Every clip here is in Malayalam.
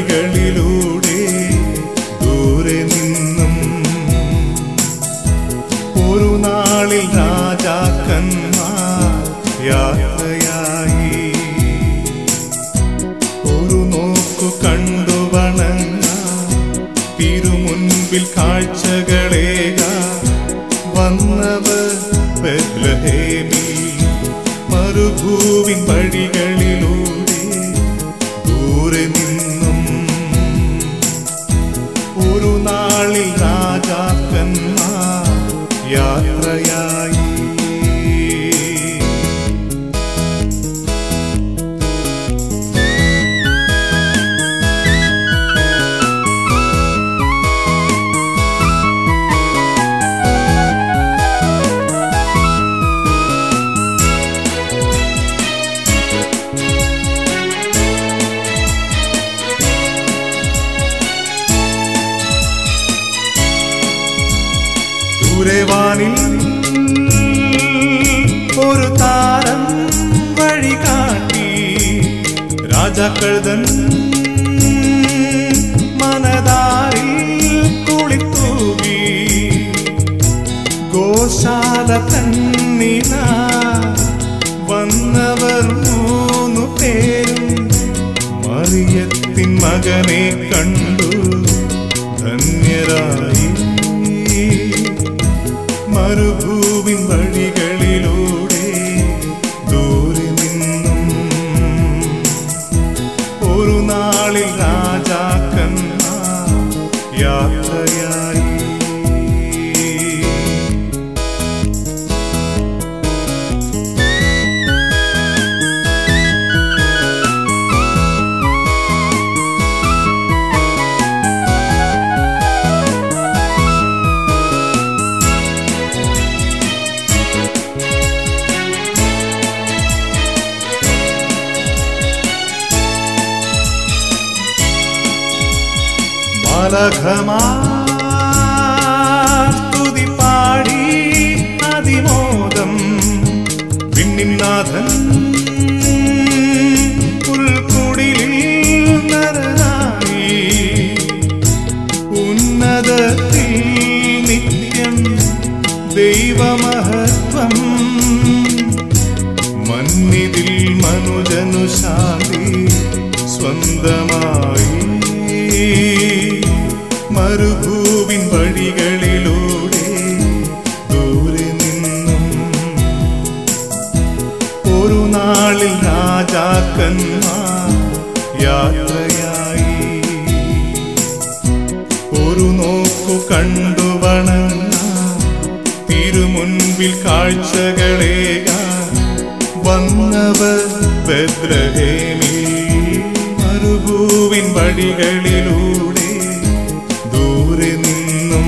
വഴികളിലൂടെ ദൂരെ നിന്നും ഒരു നാളിൽ രാജാക്കന്മാർ യാത്രയായി ഒരു നോക്കു കണ്ടു വണങ്ങ തിരുമുൻപിൽ കാഴ്ചകളേക വന്നവർ ബെത്ലഹേമിൽ മരുഭൂവിൻ വഴികളിലൂടെ ദൂരെ നിന്നും ഒരു നാളിൽ രാജാക്കന്മാർ യാത്രയായി ദൂരവാനിൽ ഒരു താരം വഴി കാട്ടി രാജാക്കൾ തൻ മനതാരിൽ കുളിത്തൂകി ഗോശാല തന്നിന വന്നവർ മൂന്നു പേരും മറിയത്തിൻ മകനെ കണ്ടു ധന്യരായി മരുഭൂവിൻ വഴികളിലൂടെ ദൂരെ നിന്നും ഒരു നാളിൽ രാജാക്കന്മാർ യാത്രയായി സ്തുതി പാടി അതിമോദം വിണ്ണിനാഥൻ പുൽക്കുടിലിൽ നരനായി ഉന്നതത്തിൽ നിത്യം ദൈവമഹത്വം മന്നിതിൽ മനുജനു ശാന്തി സ്വന്തമായി മരുഭൂവിൻ വഴികളിലൂടെ ദൂരെ നിന്നും ഒരു നാളിൽ രാജാക്കന്മാർ യാത്രയായി ഒരു നോക്കു കണ്ടു വണങ്ങ തിരുമുൻപിൽ കാഴ്ചകളേക വന്നവർ ബദ്രഹേമിൽ മരുഭൂവിൻ വഴികളിലൂടെ ദൂരെ നിന്നും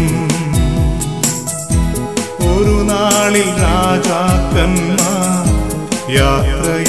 ഒരു നാളിൽ രാജാക്കന്മാർ യാത്രയായി